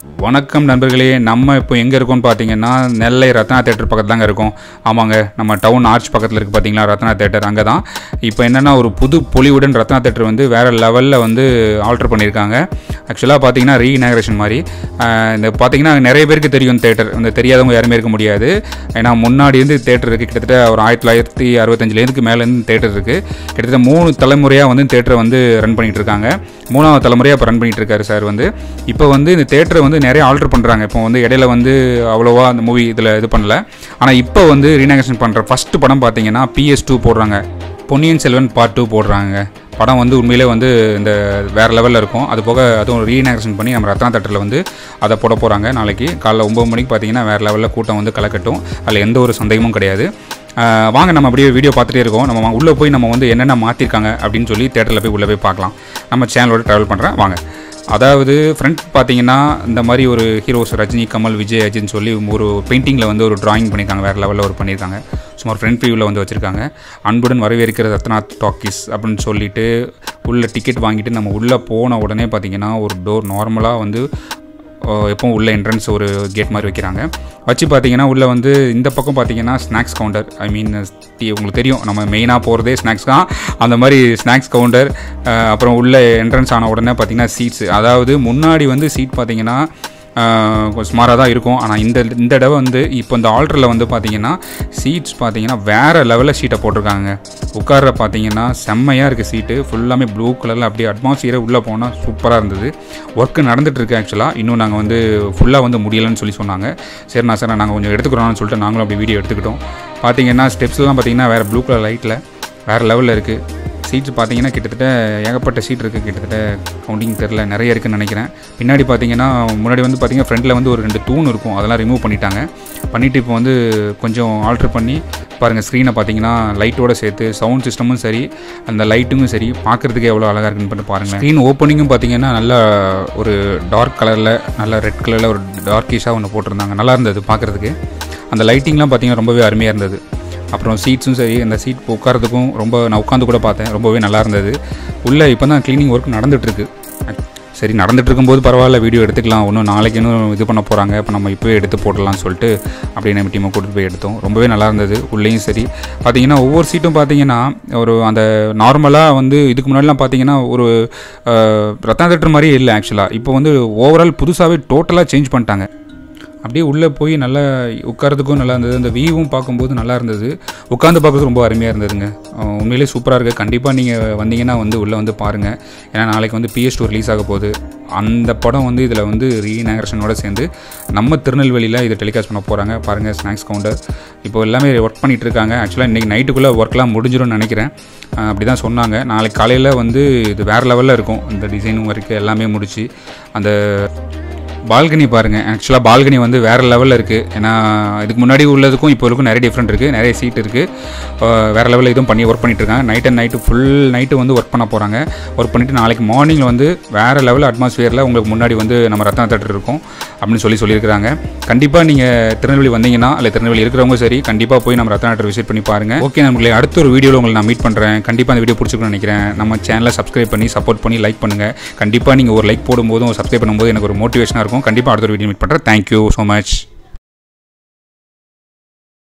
வணக்கம் நண்பர்களே நம்ம இப்போ எங்கே இருக்கோம்னு பார்த்தீங்கன்னா நெல்லை ரத்னா தேட்டர் பக்கத்தில் தாங்க இருக்கோம் ஆமாங்க நம்ம டவுன் ஆர்ச் பக்கத்தில் இருக்குது பார்த்தீங்களா ரத்னா தேட்டர் அங்கே தான் இப்போ என்னென்னா ஒரு புது பொலிவுடன் ரத்னா தேட்டர் வந்து வேறு லெவலில் வந்து ஆல்டர் பண்ணியிருக்காங்க ஆக்சுவலாக பார்த்தீங்கன்னா ரீஇனாகிரேஷன் மாதிரி ஆஹ் இந்த பார்த்தீங்கன்னா நிறைய பேருக்கு தெரியும் தேட்டர் இந்த தெரியாதவங்க யாருமே இருக்க முடியாது ஏன்னா முன்னாடி இருந்து தேட்டர் இருக்குது கிட்டத்தட்ட ஒரு ஆயிரத்தி தொள்ளாயிரத்தி அறுபத்தஞ்சிலேருந்து மேலேருந்து தேட்டர் இருக்குது கிட்டத்தட்ட மூணு தலைமுறையாக வந்து தேட்டரை வந்து ரன் பண்ணிகிட்டு இருக்காங்க மூணாவது தலைமுறையாக இப்போ ரன் பண்ணிட்டு இருக்காரு சார் வந்து இப்போ வந்து இந்த தேட்டரை வந்து நிறைய ஆல்டர் பண்ணுறாங்க இப்போ வந்து இடையில வந்து அவ்வளோவா அந்த மூவி இதில் இது பண்ணல ஆனால் இப்போ வந்து ரீநகேஷன் பண்ணுற ஃபஸ்ட்டு படம் பார்த்தீங்கன்னா பிஎஸ் டூ போடுறாங்க பொன்னியின் செல்வன் பார்ட் டூ போடுறாங்க படம் வந்து உண்மையிலே வந்து இந்த வேறு லெவலில் இருக்கும் அது போக அதுவும் ரீநகேஷன் பண்ணி நம்ம ரத்னா தேட்டரில் வந்து அதை போட போகிறாங்க நாளைக்கு காலைல ஒம்பது மணிக்கு பார்த்தீங்கன்னா வேறு லெவலில் கூட்டம் வந்து கலக்கட்டும் அதில் எந்த ஒரு சந்தேகமும் கிடையாது ஆஹ் வாங்க நம்ம அப்படியே வீடியோ பார்த்துட்டே இருக்கோம் நம்ம வா- உள்ளே போய் நம்ம வந்து என்னென்ன மாற்றிருக்காங்க அப்படின்னு சொல்லி தேட்டரில் போய் உள்ளே போய் பார்க்கலாம் நம்ம சேனலோட ட்ராவல் பண்ணுறேன் வாங்க அதாவது ஃப்ரண்ட் பார்த்தீங்கன்னா இந்த மாதிரி ஒரு ஹீரோஸ் ரஜினி கமல் விஜய் அஜின்னு சொல்லி ஒரு பெயிண்டிங்கில் வந்து ஒரு டிராயிங் பண்ணியிருக்காங்க வேறு லெவலில் ஒரு பண்ணியிருக்காங்க சும்மா ஃப்ரண்ட் வியூவில் வந்து வச்சுருக்காங்க அன்புடன் வரவேற்கிற ரத்னாத் டாக்கீஸ் அப்படின்னு சொல்லிட்டு உள்ள டிக்கெட் வாங்கிட்டு நம்ம உள்ளே போன உடனே பார்த்தீங்கன்னா ஒரு டோர் நார்மலாக வந்து அஹ் எப்பவும் உள்ள என்ட்ரன்ஸ் ஒரு கேட் மாதிரி வைக்கிறாங்க வச்சு பார்த்தீங்கன்னா உள்ளே வந்து இந்த பக்கம் பார்த்தீங்கன்னா ஸ்நாக்ஸ் கவுண்டர் ஐ மீன் உங்களுக்கு தெரியும் நம்ம மெயினாக போகிறதே ஸ்நாக்ஸ் தான் அந்த மாதிரி ஸ்நாக்ஸ் கவுண்டர் அப்புறம் உள்ள என்ட்ரன்ஸ் ஆன உடனே பார்த்தீங்கன்னா சீட்ஸ் அதாவது முன்னாடி வந்து சீட் பார்த்தீங்கன்னா ஆஹ் கொஞ்சம் சுமாராக தான் இருக்கும் ஆனால் இந்த இந்த தடவை வந்து இப்போ இந்த ஆல்டரில் வந்து பார்த்தீங்கன்னா சீட்ஸ் பார்த்தீங்கன்னா வேறு லெவலில் சீட்டை போட்டிருக்காங்க உட்கார்ற பார்த்தீங்கன்னா செம்மையாக இருக்குது சீட்டு ஃபுல்லாமே ப்ளூ கலரில் அப்படியே அட்மாஸ்பியரே உள்ளே போனால் சூப்பராக இருந்தது ஒர்க்கு நடந்துட்டு இருக்கு ஆக்சுவலாக இன்னும் நாங்கள் வந்து ஃபுல்லாக வந்து முடியலைன்னு சொல்லி சொன்னாங்க சரிண்ணா சார் நாங்கள் கொஞ்சம் எடுத்துக்கிறோம்னு சொல்லிட்டு நாங்களும் அப்படி வீடியோ எடுத்துக்கிட்டோம் பார்த்தீங்கன்னா ஸ்டெப்ஸ்லாம் பார்த்தீங்கன்னா வேறு ப்ளூ கலர் லைட்டில் வேறு லெவலில் இருக்குது சீட்ஸ் பார்த்தீங்கன்னா கிட்டத்தட்ட ஏகப்பட்ட சீட் இருக்குது கிட்டத்தட்ட கவுண்டிங் தெரில நிறைய இருக்குன்னு நினைக்கிறேன் பின்னாடி பார்த்தீங்கன்னா முன்னாடி வந்து பார்த்தீங்கன்னா ஃப்ரண்ட்டில் வந்து ஒரு ரெண்டு தூண் இருக்கும் அதெல்லாம் ரிமூவ் பண்ணிட்டாங்க பண்ணிவிட்டு இப்போ வந்து கொஞ்சம் ஆல்ட்ரு பண்ணி பாருங்கள் ஸ்க்ரீனை பார்த்தீங்கன்னா லைட்டோட சேர்த்து சவுண்ட் சிஸ்டமும் சரி அந்த லைட்டுக்கும் சரி பார்க்குறதுக்கு எவ்வளோ அழகாக இருக்குன்னு பண்ணிட்டு பாருங்கள் ஸ்க்ரீன் ஓப்பனிங்கும் பார்த்தீங்கன்னா நல்லா ஒரு டார்க் கலரில் நல்ல ரெட் கலரில் ஒரு டார்க்கிஷாக ஒன்று போட்டிருந்தாங்க நல்லா இருந்தது பார்க்குறதுக்கு அந்த லைட்டிங்லாம் பார்த்தீங்கன்னா ரொம்பவே அருமையாக இருந்தது அப்புறம் சீட்ஸும் சரி அந்த சீட் உட்காரதுக்கும் ரொம்ப நான் உட்காந்து கூட பார்த்தேன் ரொம்பவே நல்லா இருந்தது உள்ளே இப்போ தான் க்ளீனிங் ஒர்க் நடந்துகிட்ருக்கு சரி நடந்துட்டு இருக்கும்போது பரவாயில்ல வீடியோ எடுத்துக்கலாம் ஒன்றும் நாளைக்கு இன்னும் இது பண்ண போகிறாங்க இப்போ நம்ம இப்போவே எடுத்து போடலாம்னு சொல்லிட்டு அப்படியே நம்ம டீமை கூட்டிட்டு போய் எடுத்தோம் ரொம்பவே நல்லா இருந்தது உள்ளேயும் சரி பார்த்தீங்கன்னா ஒவ்வொரு சீட்டும் பார்த்தீங்கன்னா ஒரு அந்த நார்மலாக வந்து இதுக்கு முன்னாடிலாம் பார்த்தீங்கன்னா ஒரு அஹ், ரத்னா தேட்டர் மாதிரியே இல்லை ஆக்சுவலாக இப்போ வந்து ஓவரால் புதுசாகவே டோட்டலாக சேஞ்ச் பண்ணிட்டாங்க அப்படியே உள்ளே போய் நல்லா உட்காரதுக்கும் நல்லா இருந்தது அந்த வியூவும் பார்க்கும்போது நல்லா இருந்தது உட்காந்து பார்க்கறது ரொம்ப அருமையாக இருந்ததுங்க அஹ் உண்மையிலேயே சூப்பராக இருக்குது கண்டிப்பாக நீங்கள் வந்தீங்கன்னா வந்து உள்ளே வந்து பாருங்கள் ஏன்னா நாளைக்கு வந்து பிஎஸ் டூ ரிலீஸ் ஆக போகுது அந்த படம் வந்து இதில் வந்து ரீநகரேஷனோட சேர்ந்து நம்ம திருநெல்வேலியில் இதை டெலிகாஸ்ட் பண்ண போகிறாங்க பாருங்கள் ஸ்நாக்ஸ் கவுண்டர் இப்போ எல்லாமே ஒர்க் பண்ணிகிட்டு இருக்காங்க ஆக்சுவலாக இன்றைக்கி நைட்டுக்குள்ளே ஒர்க்லாம் முடிஞ்சிடும்னு நினைக்கிறேன் அஹ் அப்படி தான் சொன்னாங்க நாளைக்கு காலையில் வந்து இது வேறு லெவலில் இருக்கும் இந்த டிசைனும் வரைக்கும் எல்லாமே முடிச்சு அந்த பால்கனி பாருங்கள் ஆக்சுவலாக பால்கனி வந்து வேறு லெவலில் இருக்குது ஏன்னா இதுக்கு முன்னாடி உள்ளதுக்கும் இப்போ இருக்கும் நிறைய டிஃப்ரெண்ட் இருக்குது நிறைய சீட் இருக்குது வேறு லெவலில் இதுவும் பண்ணி ஒர்க் பண்ணிட்டு இருக்காங்க night and night full night வந்து ஒர்க் பண்ண போகிறாங்க ஒர்க் பண்ணிவிட்டு நாளைக்கு மார்னிங் வந்து வேறு லெவல் அட்மாஸ்பியரில் உங்களுக்கு முன்னாடி வந்து நம்ம ரத்னா தேட்டர் இருக்கும் அப்படின்னு சொல்லி சொல்லியிருக்கிறாங்க கண்டிப்பாக நீங்கள் திருநெல்வேலி வந்தீங்கன்னா இல்லை திருநெல்வேலி இருக்கிறவங்க சரி கண்டிப்பாக போய் நம்ம ரத்னா தேட்டர் விசிட் பண்ணி பாருங்கள் ஓகே நம்மளே அடுத்த ஒரு வீடியோவில் உங்களை நான் மீட் பண்ணுறேன் கண்டிப்பாக அந்த வீடியோ பிடிச்சிருக்குன்னு நினைக்கிறேன் நம்ம சேனலை சப்ஸ்கிரைப் பண்ணி சப்போர்ட் பண்ணி லைக் பண்ணுங்கள் கண்டிப்பாக நீங்கள் ஒரு லைக் போடும்போதும் சப்ஸ்கிரைப் பண்ணும்போது எனக்கு ஒரு மோட்டிவேஷனாக இருக்கும் கண்டிப்பாக அடுத்த ஒரு வீடியோ மீட் பண்ணுறேன் தேங்க்யூ ஸோ மச்